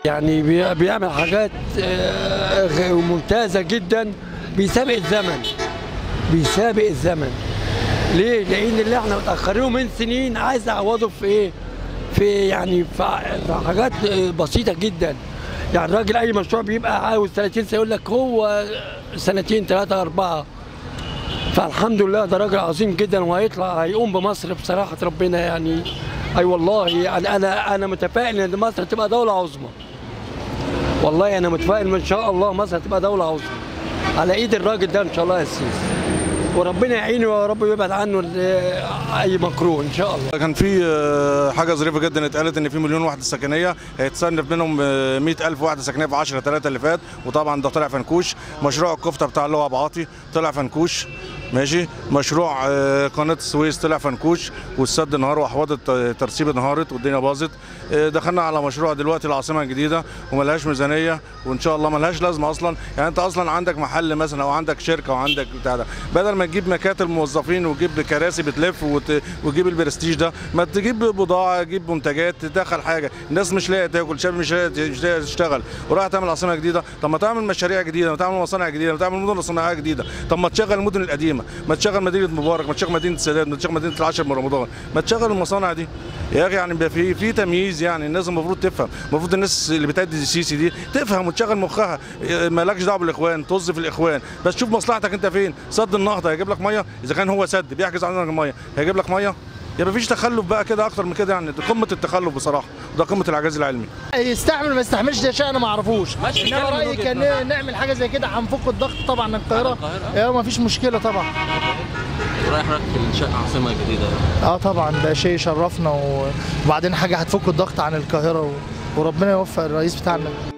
يعني بي- بيعمل حاجات آه، غ- ممتازة جدا بيسابق الزمن بيسابق الزمن ليه؟ لأن اللي احنا متأخرين من سنين عايز أعوضه في إيه؟ في يعني في ع- في حاجات آه، بسيطة جدا يعني الراجل أي مشروع بيبقى عاوز 30 سنة يقول لك هو سنتين ثلاثة أربعة فالحمد لله ده راجل عظيم جدا وهيطلع هيقوم بمصر بصراحة ربنا يعني أي والله يعني أنا أنا متفائل إن مصر تبقى دولة عظمى والله أنا متفائل إن شاء الله مصر تبقى دولة عظمى على إيد الراجل ده إن شاء الله يا السيسي وربنا يعينه ويا رب يبعد عنه ال- أي مكروه إن شاء الله كان في آه، حاجه ظريفه جدا اتقالت ان في مليون وحده سكنيه هيتصنف منهم آه، 100000 وحده سكنيه في 10 3 اللي فات وطبعا ده طلع فنكوش مشروع الكفته بتاع اللي هو ابو عاطي طلع فنكوش ماشي مشروع آه، قناه السويس طلع فنكوش والسد انهار واحواض الترسيب انهارت والدنيا باظت آه، دخلنا على مشروع دلوقتي العاصمه الجديده وملهاش ميزانيه وان شاء الله ملهاش لازمه اصلا يعني انت اصلا عندك محل مثلا او عندك شركه وعندك بتاع ده بدل ما تجيب مكاتب موظفين وتجيب كراسي بتلف وت... وتجيب البرستيج ده ما تجيب بضاعه تجيب منتجات تدخل حاجه الناس مش لاقيه تاكل شباب مش لاقيه مش لاقيه تشتغل وراح تعمل عاصمه جديده طب ما تعمل مشاريع جديده ما تعمل مصانع جديده ما تعمل مدن صناعيه جديده طب ما تشغل المدن القديمه ما تشغل مدينه مبارك ما تشغل مدينه السادات ما تشغل مدينه العاشر من رمضان ما تشغل المصانع دي يا اخي يعني بيبقى في في تمييز يعني الناس المفروض تفهم المفروض الناس اللي بتأدي السيسي دي تفهم وتشغل مخها إيه، مالكش دعوه بالاخوان طز في الاخوان بس شوف مصلحتك انت فين سد النهضه هيجيب لك ميه اذا كان هو سد بيحجز عندك الميه هيجيب لك ميه يبقى مفيش تخلف بقى كده اكتر من كده يعني دي قمه التخلف بصراحه وده قمه العجز العلمي يستحمل ما يستحملش ده شيء انا ما اعرفوش ماشي، انما نتكلم من رايي وجهة كان نظر. نعمل حاجه زي كده هنفك الضغط طبعا عن القاهره القاهرة. اه ما فيش مشكله طبعا ورايح رايح في انشاء عاصمه جديده اه طبعا ده شيء يشرفنا و- وبعدين حاجه هتفك الضغط عن القاهره و... وربنا يوفق الرئيس بتاعنا